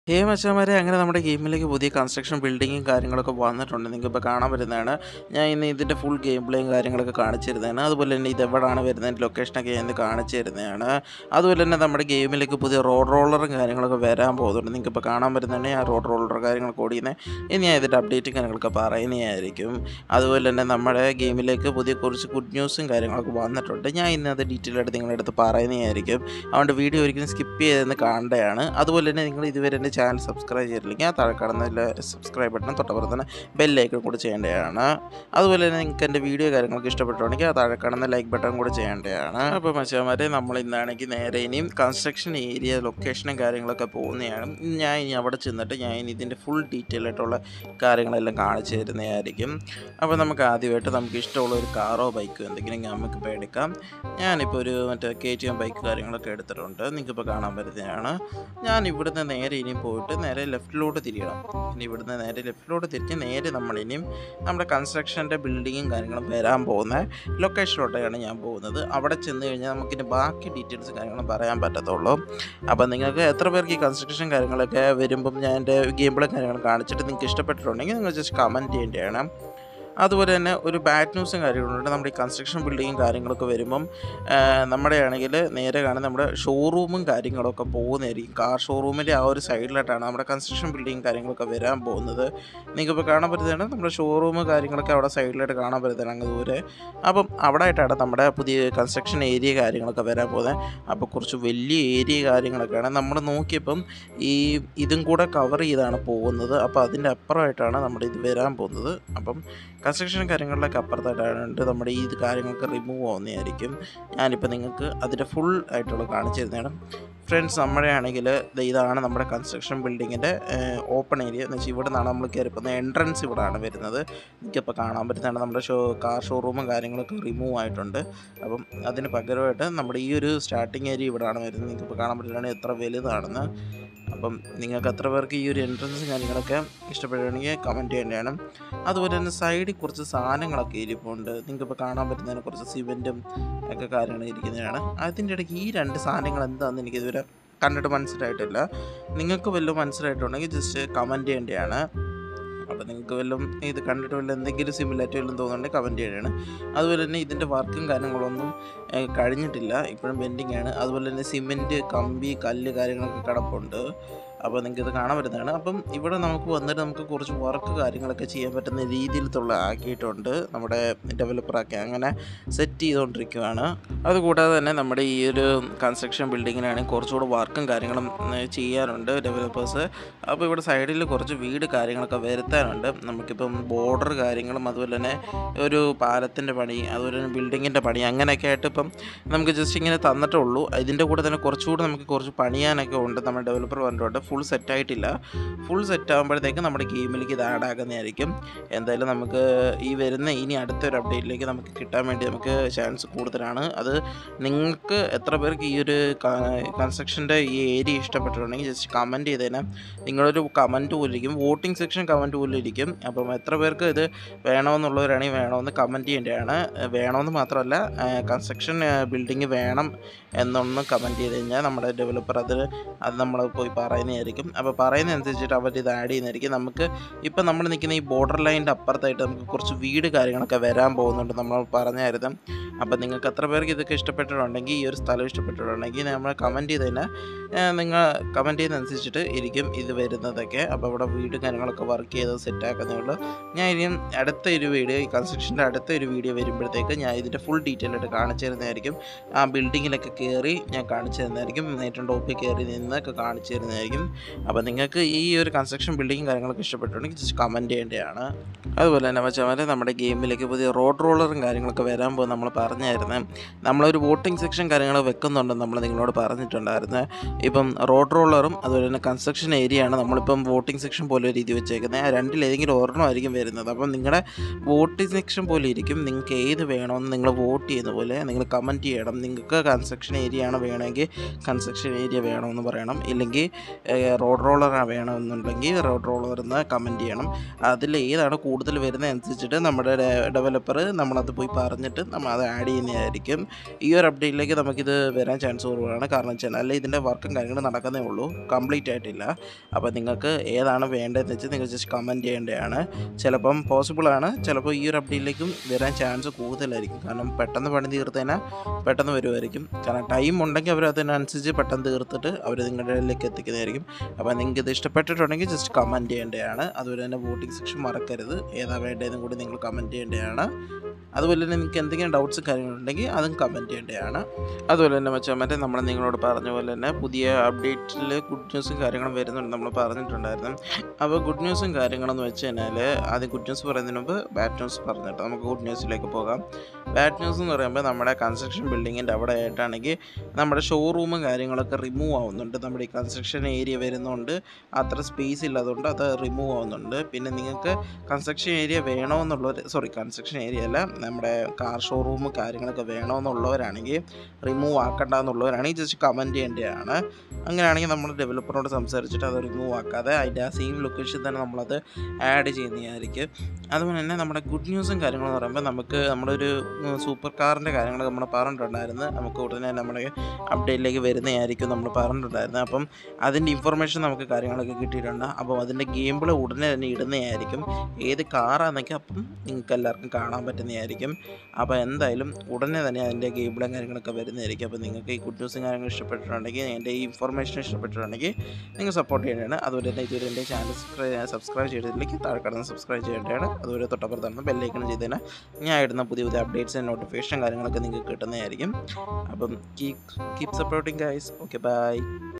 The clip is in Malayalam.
ഹേ മച്ചാമാരെ അങ്ങനെ നമ്മുടെ ഗെയിമിലേക്ക് പുതിയ കൺസ്ട്രക്ഷൻ ബിൽഡിങ്ങും കാര്യങ്ങളൊക്കെ വന്നിട്ടുണ്ട് നിങ്ങൾക്കിപ്പോൾ കാണാൻ പറ്റുന്നതാണ് ഞാൻ ഇന്ന് ഇതിൻ്റെ ഫുൾ ഗെയിം പ്ലേയും കാര്യങ്ങളൊക്കെ കാണിച്ചു തരുന്നതാണ് അതുപോലെ തന്നെ ഇത് എവിടെയാണ് വരുന്നത് ലൊക്കേഷനൊക്കെ ഞാൻ ഇന്ന് കാണിച്ചു തരുന്നതാണ് അതുപോലെ തന്നെ നമ്മുടെ ഗെയിമിലേക്ക് പുതിയ റോഡ് റോളറും കാര്യങ്ങളൊക്കെ വരാൻ പോകുന്നുണ്ട് നിങ്ങൾക്കിപ്പോൾ കാണാൻ പറ്റുന്നതാണ് ഞാൻ റോഡ് റോളർ കാര്യങ്ങളൊക്കെ ഓടിയുന്നത് ഇനി ഞാൻ ഇതിൻ്റെ അപ്ഡേറ്റും കാര്യങ്ങളൊക്കെ പറയുന്നതായിരിക്കും അതുപോലെ തന്നെ നമ്മുടെ ഗെയിമിലേക്ക് പുതിയ കുറച്ച് ഗുഡ് ന്യൂസും കാര്യങ്ങളൊക്കെ വന്നിട്ടുണ്ട് ഞാൻ ഇന്ന് അത് ഡീറ്റെയിൽ ആയിട്ട് നിങ്ങളുടെ അടുത്ത് പറയുന്നതായിരിക്കും അതുകൊണ്ട് വീഡിയോ ഒരിക്കലും സ്കിപ്പ് ചെയ്തെന്ന് കാണേണ്ടതാണ് അതുപോലെ തന്നെ നിങ്ങൾ ഇതുവരെ എൻ്റെ ചാനൽ സബ്സ്ക്രൈബ് ചെയ്തില്ലെങ്കിൽ ആ താഴെ കാണുന്ന സബ്സ്ക്രൈബ് ബട്ടൺ തൊട്ടപ്പുറത്ത് തന്നെ ബെല്ലൈക്കൺ കൂടി ചെയ്യേണ്ടതാണ് അതുപോലെ തന്നെ നിങ്ങൾക്ക് എൻ്റെ വീഡിയോ കാര്യങ്ങളൊക്കെ ഇഷ്ടപ്പെട്ടുണ്ടെങ്കിൽ ആ താഴെ കാണുന്ന ലൈക്ക് ബട്ടൺ കൂടി ചെയ്യേണ്ടതാണ് അപ്പോൾ മച്ചാമാരെ നമ്മൾ ഇന്നാണെങ്കിൽ നേരെ ഇനിയും കൺസ്ട്രക്ഷൻ ഏരിയ ലൊക്കേഷനും കാര്യങ്ങളൊക്കെ പോകുന്നതാണ് ഞാൻ ഇനി അവിടെ ചെന്നിട്ട് ഞാൻ ഇനി ഇതിൻ്റെ ഫുൾ ഡീറ്റെയിൽ ആയിട്ടുള്ള കാര്യങ്ങളെല്ലാം കാണിച്ചു തരുന്നതായിരിക്കും അപ്പോൾ നമുക്ക് ആദ്യമായിട്ട് നമുക്ക് ഇഷ്ടമുള്ള ഒരു കാറോ ബൈക്കോ എന്തെങ്കിലും നമുക്ക് ഇപ്പോൾ എടുക്കാം ഞാനിപ്പോൾ ഒരു മറ്റേ കെ ടി എം ബൈക്ക് കാര്യങ്ങളൊക്കെ എടുത്തിട്ടുണ്ട് നിങ്ങൾക്കിപ്പോൾ കാണാൻ പറ്റുന്നതാണ് ഞാൻ ഇവിടുന്ന് നേരെ ഇനിയും പോയിട്ട് നേരെ ലെഫ്റ്റിലോട്ട് തിരിയണം ഇനി ഇവിടുന്ന് നേരെ ലെഫ്റ്റിലോട്ട് തിരിഞ്ഞ് നേരെ നമ്മൾ ഇനിയും നമ്മുടെ കൺസ്ട്രക്ഷൻ്റെ ബിൽഡിങ്ങും കാര്യങ്ങളും വരാൻ പോകുന്ന ലൊക്കേഷനിലോട്ടാണ് ഞാൻ പോകുന്നത് അവിടെ ചെന്ന് കഴിഞ്ഞാൽ നമുക്കിനി ബാക്കി ഡീറ്റെയിൽസ് കാര്യങ്ങളും പറയാൻ പറ്റത്തുള്ളൂ അപ്പോൾ നിങ്ങൾക്ക് എത്ര പേർക്ക് ഈ കൺസ്ട്രക്ഷൻ കാര്യങ്ങളൊക്കെ വരുമ്പം ഞാൻ എൻ്റെ ഗെയിം പ്ലേ കാര്യങ്ങൾ കാണിച്ചിട്ട് നിങ്ങൾക്ക് ഇഷ്ടപ്പെട്ടിട്ടുണ്ടെങ്കിൽ നിങ്ങൾ ജസ്റ്റ് കമൻറ്റ് ചെയ്യേണ്ടതാണ് അതുപോലെ തന്നെ ഒരു ബാഡ് ന്യൂസും കാര്യങ്ങളുണ്ട് നമ്മുടെ ഈ കൺസ്ട്രക്ഷൻ ബിൽഡിങ്ങും കാര്യങ്ങളൊക്കെ വരുമ്പം ആ, നമ്മുടെ ആണെങ്കിൽ നേരെ കാണുന്ന നമ്മുടെ ഷോറൂമും കാര്യങ്ങളൊക്കെ പോകുന്നതായിരിക്കും കാർ ഷോറൂമിൻ്റെ ആ ഒരു സൈഡിലായിട്ടാണ് നമ്മുടെ കൺസ്ട്രക്ഷൻ ബിൽഡിങ്ങും കാര്യങ്ങളൊക്കെ വരാൻ പോകുന്നത് നിങ്ങൾക്കിപ്പോൾ കാണാൻ പറ്റുന്നതാണ് നമ്മുടെ ഷോറൂം കാര്യങ്ങളൊക്കെ അവിടെ സൈഡിലായിട്ട് കാണാൻ പറ്റുന്നതാണ് അങ്ങ് ദൂരെ അപ്പം അവിടെ ആയിട്ടാണ് നമ്മുടെ പുതിയ കൺസ്ട്രക്ഷൻ ഏരിയ കാര്യങ്ങളൊക്കെ വരാൻ പോകുന്നത് അപ്പോൾ കുറച്ച് വലിയ ഏരിയ കാര്യങ്ങളൊക്കെയാണ് നമ്മൾ നോക്കിയപ്പം ഈ ഇതും കൂടെ കവർ ചെയ്താണ് പോകുന്നത് അപ്പോൾ അതിൻ്റെ അപ്പുറമായിട്ടാണ് നമ്മുടെ ഇത് വരാൻ പോകുന്നത് അപ്പം കൺസ്ട്രക്ഷൻ കാര്യങ്ങളിലൊക്കെ അപ്പുറത്തായിട്ടാണ് നമ്മുടെ ഈ ഇത് കാര്യങ്ങളൊക്കെ റിമൂവ് ആവുന്നതായിരിക്കും ഞാനിപ്പോൾ നിങ്ങൾക്ക് അതിൻ്റെ ഫുൾ ആയിട്ടുള്ള കാണിച്ചു തരുന്നതാണ് ഫ്രണ്ട്സ് നമ്മുടെ ആണെങ്കിൽ ഇതാണ് നമ്മുടെ കൺസ്ട്രക്ഷൻ ബിൽഡിങ്ങിൻ്റെ ഓപ്പൺ ഏരിയ എന്ന് വെച്ചാൽ ഇവിടെ നിന്നാണ് നമ്മൾ കയറി പോകുന്നത് എൻട്രൻസ് ഇവിടെയാണ് വരുന്നത് എനിക്കിപ്പോൾ കാണാൻ പറ്റുന്നതാണ് നമ്മുടെ ഷോ കാർ ഷോറൂമും കാര്യങ്ങളൊക്കെ റിമൂവ് ആയിട്ടുണ്ട് അപ്പം അതിന് പകരമായിട്ട് നമ്മുടെ ഈ ഒരു സ്റ്റാർട്ടിങ് ഏരിയ ഇവിടെയാണ് വരുന്നത് നിങ്ങൾക്കിപ്പോൾ കാണാൻ പറ്റുന്നതാണ് എത്ര വലുതാണെന്ന് അപ്പം നിങ്ങൾക്ക് എത്ര പേർക്ക് ഈ ഒരു എൻട്രൻസ് കാര്യങ്ങളൊക്കെ ഇഷ്ടപ്പെടുകയാണെങ്കിൽ കമൻറ്റ് ചെയ്യേണ്ടതാണ് അതുപോലെ തന്നെ സൈഡിൽ കുറച്ച് സാധനങ്ങളൊക്കെ ഇരിപ്പുണ്ട് നിങ്ങൾക്കിപ്പോൾ കാണാൻ പറ്റുന്നതിന് കുറച്ച് സിമെൻറ്റും ഒക്കെ കാര്യങ്ങൾ ഇരിക്കുന്നതാണ് അതിൻ്റെ ഇടയ്ക്ക് ഈ രണ്ട് സാധനങ്ങൾ എന്താണെന്ന് എനിക്കിതുവരെ കണ്ടിട്ട് മനസ്സിലായിട്ടില്ല നിങ്ങൾക്ക് വല്ലതും മനസ്സിലായിട്ടുണ്ടെങ്കിൽ ജസ്റ്റ് കമൻറ്റ് ചെയ്യേണ്ടതാണ് അപ്പോൾ നിങ്ങൾക്ക് വല്ലതും ഇത് കണ്ടിട്ട് വല്ല എന്തെങ്കിലും സിമിലായിട്ട് വല്ലതും തോന്നുന്നുണ്ടെങ്കിൽ കമൻറ്റ് ചെയ്യണം അതുപോലെ തന്നെ ഇതിൻ്റെ വർക്കും കാര്യങ്ങളൊന്നും ഏഹ്, കഴിഞ്ഞിട്ടില്ല ഇപ്പോഴും പെൻഡിങ് ആണ് അതുപോലെ തന്നെ സിമെൻറ്റ് കമ്പി കല്ല് കാര്യങ്ങളൊക്കെ കിടപ്പുണ്ട് അപ്പോൾ നിങ്ങൾക്ക് ഇത് കാണാൻ പറ്റുന്നതാണ് അപ്പം ഇവിടെ നമുക്ക് വന്നിട്ട് നമുക്ക് കുറച്ച് വർക്ക് കാര്യങ്ങളൊക്കെ ചെയ്യാൻ പറ്റുന്ന രീതിയിലത്തുള്ള ആക്കിയിട്ടുണ്ട് നമ്മുടെ ഡെവലപ്പറൊക്കെ അങ്ങനെ സെറ്റ് ചെയ്തുകൊണ്ടിരിക്കുകയാണ് അതുകൂടാതെ തന്നെ നമ്മുടെ ഈ ഒരു കൺസ്ട്രക്ഷൻ ബിൽഡിങ്ങിനാണെങ്കിൽ കുറച്ചുകൂടെ വർക്കും കാര്യങ്ങളും ഉം, ചെയ്യാനുണ്ട് ഡെവലപ്പേഴ്സ് അപ്പോൾ ഇവിടെ സൈഡിൽ കുറച്ച് വീട് കാര്യങ്ങളൊക്കെ വരുത്താനുണ്ട് നമുക്കിപ്പം ബോർഡർ കാര്യങ്ങളും അതുപോലെ തന്നെ ഒരു പാലത്തിൻ്റെ പണി അതുപോലെ തന്നെ ബിൽഡിങ്ങിൻ്റെ പണി അങ്ങനെയൊക്കെ ആയിട്ട് ഇപ്പം നമുക്ക് ജസ്റ്റ് ഇങ്ങനെ തന്നിട്ടേ ഉള്ളൂ ഇതിൻ്റെ കൂടെ തന്നെ കുറച്ചുകൂടെ നമുക്ക് കുറച്ച് പണിയാനൊക്കെ ഉണ്ട് നമ്മുടെ ഡെവലപ്പർ പറഞ്ഞിട്ടുണ്ട് ഫുൾ സെറ്റ് ആയിട്ടില്ല ഫുൾ സെറ്റ് ആകുമ്പോഴത്തേക്ക് നമ്മുടെ ഗെയിമിലേക്ക് ഇത് ആഡ് ആകുന്നതായിരിക്കും എന്തായാലും നമുക്ക് ഈ വരുന്ന ഇനി അടുത്തൊരു അപ്ഡേറ്റിലേക്ക് നമുക്ക് കിട്ടാൻ വേണ്ടി നമുക്ക് ചാൻസ് കൂടുതലാണ് അത് നിങ്ങൾക്ക് എത്ര പേർക്ക് ഈ ഒരു കൺസ്ട്രക്ഷൻ്റെ ഈ ഏരിയ ഇഷ്ടപ്പെട്ടിട്ടുണ്ടെങ്കിൽ ജസ്റ്റ് കമൻറ്റ് ചെയ്തേനെ നിങ്ങളൊരു കമൻറ്റ് പോലും ഇരിക്കും വോട്ടിംഗ് സെക്ഷൻ കമൻറ്റ് പോലും ഇരിക്കും അപ്പം എത്ര പേർക്ക് ഇത് വേണമെന്നുള്ളവരാണെങ്കിൽ വേണമെന്ന് കമൻറ്റ് ചെയ്യേണ്ടതാണ് വേണമെന്ന് മാത്രമല്ല കൺസ്ട്രക്ഷൻ ബിൽഡിങ് വേണം എന്നൊന്ന് കമൻറ്റ് ചെയ്ത് കഴിഞ്ഞാൽ നമ്മുടെ ഡെവലപ്പർ അത് അത് നമ്മൾ പോയി പറയുന്നതായിരിക്കും അപ്പോൾ പറയുന്നതനുസരിച്ചിട്ട് അവർ ഇത് ആഡ് ചെയ്യുന്നതായിരിക്കും നമുക്ക് ഇപ്പം നമ്മൾ നിൽക്കുന്ന ഈ ബോർഡർ ലൈനിൻ്റെ അപ്പുറത്തായിട്ട് നമുക്ക് കുറച്ച് വീട് കാര്യങ്ങളൊക്കെ വരാൻ പോകുന്നുണ്ട് നമ്മൾ പറഞ്ഞായിരുന്നു അപ്പോൾ നിങ്ങൾക്ക് എത്ര പേർക്ക് ഇതൊക്കെ ഇഷ്ടപ്പെട്ടിട്ടുണ്ടെങ്കിൽ ഈ ഒരു സ്ഥലം ഇഷ്ടപ്പെട്ടിട്ടുണ്ടെങ്കിൽ നമ്മൾ കമൻറ്റ് ചെയ്ത് തന്നെ നിങ്ങൾ കമൻറ്റ് ചെയ്യുന്നതനുസരിച്ചിട്ട് ഇരിക്കും ഇത് വരുന്നതൊക്കെ അപ്പോൾ ഇവിടെ വീട് കാര്യങ്ങളൊക്കെ വർക്ക് ചെയ്ത് സെറ്റാക്കുന്നേ ഉള്ളൂ ഞാൻ ഇനിയും അടുത്ത ഒരു വീഡിയോ ഈ കൺസ്ട്രക്ഷൻ്റെ അടുത്ത ഒരു വീഡിയോ വരുമ്പോഴത്തേക്ക് ഞാൻ ഇതിൻ്റെ ഫുൾ ഡീറ്റെയിൽ ആയിട്ട് കാണിച്ചു തരുന്നതായിരിക്കും ആ ബിൽഡിങ്ങിലൊക്കെ കയറി ഞാൻ കാണിച്ചു തരുന്നതായിരിക്കും ഏറ്റവും ടോപ്പിൽ കയറി നിന്നൊക്കെ കാണിച്ചു തരുന്നതായിരിക്കും അപ്പോൾ നിങ്ങൾക്ക് ഈ ഒരു കൺസ്ട്രക്ഷൻ ബിൽഡിങ്ങും കാര്യങ്ങളൊക്കെ ഇഷ്ടപ്പെട്ടിട്ടുണ്ടെങ്കിൽ ജസ്റ്റ് കമൻറ്റ് ചെയ്യേണ്ടതാണ് അതുപോലെ തന്നെ വെച്ചാൽ നമ്മുടെ ഗെയിമിലേക്ക് പുതിയ റോഡ് റോളറും കാര്യങ്ങളൊക്കെ വരാൻ പോകും നമ്മൾ പറഞ്ഞായിരുന്നു നമ്മളൊരു വോട്ടിംഗ് സെക്ഷൻ കാര്യങ്ങൾ വെക്കുന്നുണ്ടെന്ന് നമ്മൾ നിങ്ങളോട് പറഞ്ഞിട്ടുണ്ടായിരുന്നു ഇപ്പം റോഡ് റോളറും അതുപോലെ തന്നെ കൺസ്ട്രക്ഷൻ ഏരിയ ആണ് നമ്മളിപ്പം വോട്ടിംഗ് സെക്ഷൻ പോലെ ഒരു രീതി വെച്ചേക്കുന്നത് ആ രണ്ടിലേതെങ്കിലും ഒരെണ്ണമായിരിക്കും വരുന്നത് അപ്പം നിങ്ങളുടെ വോട്ടിംഗ് സെക്ഷൻ പോലെ ഇരിക്കും നിങ്ങൾക്ക് ഏത് വേണമെന്ന് നിങ്ങൾ വോട്ട് ചെയ്യുന്ന പോലെ നിങ്ങൾ കമൻറ്റ് ചെയ്യണം നിങ്ങൾക്ക് കൺസ്ട്രക്ഷൻ ഏരിയ ആണ് വേണമെങ്കിൽ കൺസ്ട്രക്ഷൻ ഏരിയ വേണമെന്ന് പറയണം ഇല്ലെങ്കിൽ റോഡ് റോളർ വേണമെന്നുണ്ടെങ്കിൽ റോഡ് റോളർ എന്ന് കമൻറ്റ് ചെയ്യണം അതിൽ ഏതാണ് കൂടുതൽ വരുന്നത് അനുസരിച്ചിട്ട് നമ്മുടെ ഡെവലപ്പർ നമ്മളത് പോയി പറഞ്ഞിട്ട് നമ്മൾ അത് ആഡ് ചെയ്യുന്നതായിരിക്കും ഈ ഒരു അപ്ഡേറ്റിലേക്ക് നമുക്കിത് വരാൻ ചാൻസ് കുറവാണ് കാരണം വെച്ചാൽ അല്ല ഇതിൻ്റെ വർക്കും കാര്യങ്ങളും നടക്കുന്നേ ഉള്ളൂ കംപ്ലീറ്റ് ആയിട്ടില്ല അപ്പോൾ നിങ്ങൾക്ക് ഏതാണ് വേണ്ടതെന്ന് വെച്ചാൽ നിങ്ങൾ ജസ്റ്റ് കമൻറ്റ് ചെയ്യേണ്ടതാണ് ചിലപ്പം പോസിബിളാണ് ചിലപ്പോൾ ഈ ഒരു അപ്ഡേറ്റിലേക്കും വരാൻ ചാൻസ് കൂടുതലായിരിക്കും കാരണം പെട്ടെന്ന് പണി തീർത്തതിനാൽ പെട്ടെന്ന് വരുമായിരിക്കും കാരണം ടൈം ഉണ്ടെങ്കിൽ അവർ അതിനനുസരിച്ച് പെട്ടെന്ന് തീർത്തിട്ട് അവർ നിങ്ങളുടെ ഇടയിലേക്ക് എത്തിക്കുന്നതായിരിക്കും അപ്പോൾ നിങ്ങൾക്ക് ഇത് ഇഷ്ടപ്പെട്ടിട്ടുണ്ടെങ്കിൽ ജസ്റ്റ് കമൻറ്റ് ചെയ്യേണ്ടതാണ് അതുപോലെ തന്നെ വോട്ടിംഗ് സെക്ഷൻ മറക്കരുത് ഏതാ വേണ്ടതെന്നും കൂടി നിങ്ങൾ കമൻറ്റ് ചെയ്യേണ്ടതാണ് അതുപോലെ തന്നെ നിങ്ങൾക്ക് എന്തെങ്കിലും ഡൗട്ട്സ് കാര്യങ്ങളുണ്ടെങ്കിൽ അതും കമൻറ്റ് ചെയ്യേണ്ടതാണ് അതുപോലെ തന്നെ മച്ചാൻ മറ്റേ നമ്മൾ നിങ്ങളോട് പറഞ്ഞ പോലെ തന്നെ പുതിയ അപ്ഡേറ്റിൽ ഗുഡ് ന്യൂസും കാര്യങ്ങളും വരുന്നുണ്ട് നമ്മൾ പറഞ്ഞിട്ടുണ്ടായിരുന്നു അപ്പോൾ ഗുഡ് ന്യൂസും കാര്യങ്ങളെന്ന് വെച്ച് കഴിഞ്ഞാൽ ആദ്യം ഗുഡ് ന്യൂസ് പറയുന്നതിന് മുമ്പ് ബാഡ് ന്യൂസ് പറഞ്ഞിട്ട് നമുക്ക് ഗുഡ് ന്യൂസിലേക്ക് പോകാം ബാഡ് ന്യൂസ് എന്ന് പറയുമ്പോൾ നമ്മുടെ കൺസ്ട്രക്ഷൻ ബിൽഡിങ്ങിൻ്റെ അവിടെ ആയിട്ടാണെങ്കിൽ നമ്മുടെ ഷോറൂമും കാര്യങ്ങളൊക്കെ റിമൂവ് ആവുന്നുണ്ട് നമ്മുടെ ഈ കൺസ്ട്രക്ഷൻ ഏരിയ വരുന്നതുകൊണ്ട് അത്ര സ്പേസ് ഇല്ലാത്തതുകൊണ്ട് അത് റിമൂവ് ആവുന്നുണ്ട് പിന്നെ നിങ്ങൾക്ക് കൺസ്ട്രക്ഷൻ ഏരിയ വേണമെന്നുള്ളവർ സോറി കൺസ്ട്രക്ഷൻ ഏരിയ അല്ല നമ്മുടെ കാർ ഷോറൂം കാര്യങ്ങളൊക്കെ വേണമെന്നുള്ളവരാണെങ്കിൽ റിമൂവ് ആക്കണ്ട എന്നുള്ളവരാണെങ്കിൽ ജസ്റ്റ് കമൻറ്റ് ചെയ്യേണ്ടതാണ് അങ്ങനെയാണെങ്കിൽ നമ്മൾ ഡെവലപ്പറിനോട് സംസാരിച്ചിട്ട് അത് റിമൂവ് ആക്കാതെ അതിൻ്റെ ആ സെയിം ലൊക്കേഷൻ തന്നെ നമ്മളത് ആഡ് ചെയ്യുന്നതായിരിക്കും അതുപോലെ തന്നെ നമ്മുടെ ഗുഡ് ന്യൂസും കാര്യങ്ങളും എന്ന് പറയുമ്പോൾ നമുക്ക് നമ്മുടെ ഒരു സൂപ്പർ കാറിൻ്റെ കാര്യങ്ങൾ നമ്മൾ പറഞ്ഞിട്ടുണ്ടായിരുന്നു നമുക്ക് ഉടനെ നമ്മുടെ അപ്ഡേറ്റിലേക്ക് വരുന്നതായിരിക്കും നമ്മൾ പറഞ്ഞിട്ടുണ്ടായിരുന്നു അപ്പം അതിൻ്റെ ഇൻഫർമേഷൻ നമുക്ക് കാര്യങ്ങളൊക്കെ കിട്ടിയിട്ടുണ്ട് അപ്പോൾ അതിൻ്റെ ഗെയിം പ്ലേ ഉടനെ തന്നെ ഇടുന്നതായിരിക്കും ഏത് കാറാണെന്നൊക്കെ അപ്പം നിങ്ങൾക്ക് എല്ലാവർക്കും കാണാൻ പറ്റുന്നതായിരിക്കും അപ്പോൾ എന്തായാലും ഉടനെ തന്നെ അതിൻ്റെ ഗെയിം പ്ലേ കാര്യങ്ങളൊക്കെ വരുന്നതായിരിക്കും അപ്പോൾ നിങ്ങൾക്ക് ഈ ഗുഡ് ന്യൂസും കാര്യങ്ങളും ഇഷ്ടപ്പെട്ടിട്ടുണ്ടെങ്കിൽ എൻ്റെ ഈ ഇൻഫർമേഷൻ ഇഷ്ടപ്പെട്ടിട്ടുണ്ടെങ്കിൽ നിങ്ങൾ സപ്പോർട്ട് ചെയ്യേണ്ടതാണ് അതുപോലെ തന്നെ ഇതുവരെ എൻ്റെ ചാനൽ സബ്സ്ക്രൈബ് ചെയ്തിട്ടില്ലെങ്കിൽ താഴെ കടന്ന് സബ്സ്ക്രൈബ് ചെയ്യേണ്ടതാണ് അതുപോലെ തൊട്ടപ്പുറത്താണ് ബെല്ലൈക്കൺ ചെയ്തതിന് ഞാൻ ഇടുന്ന പുതിയ പുതിയ അപ്ഡേറ്റ്സ് നോട്ടിഫിക്കേഷൻ കാര്യങ്ങളൊക്കെ നിങ്ങൾക്ക് കിട്ടുന്നതായിരിക്കും അപ്പം keep keep supporting guys okay by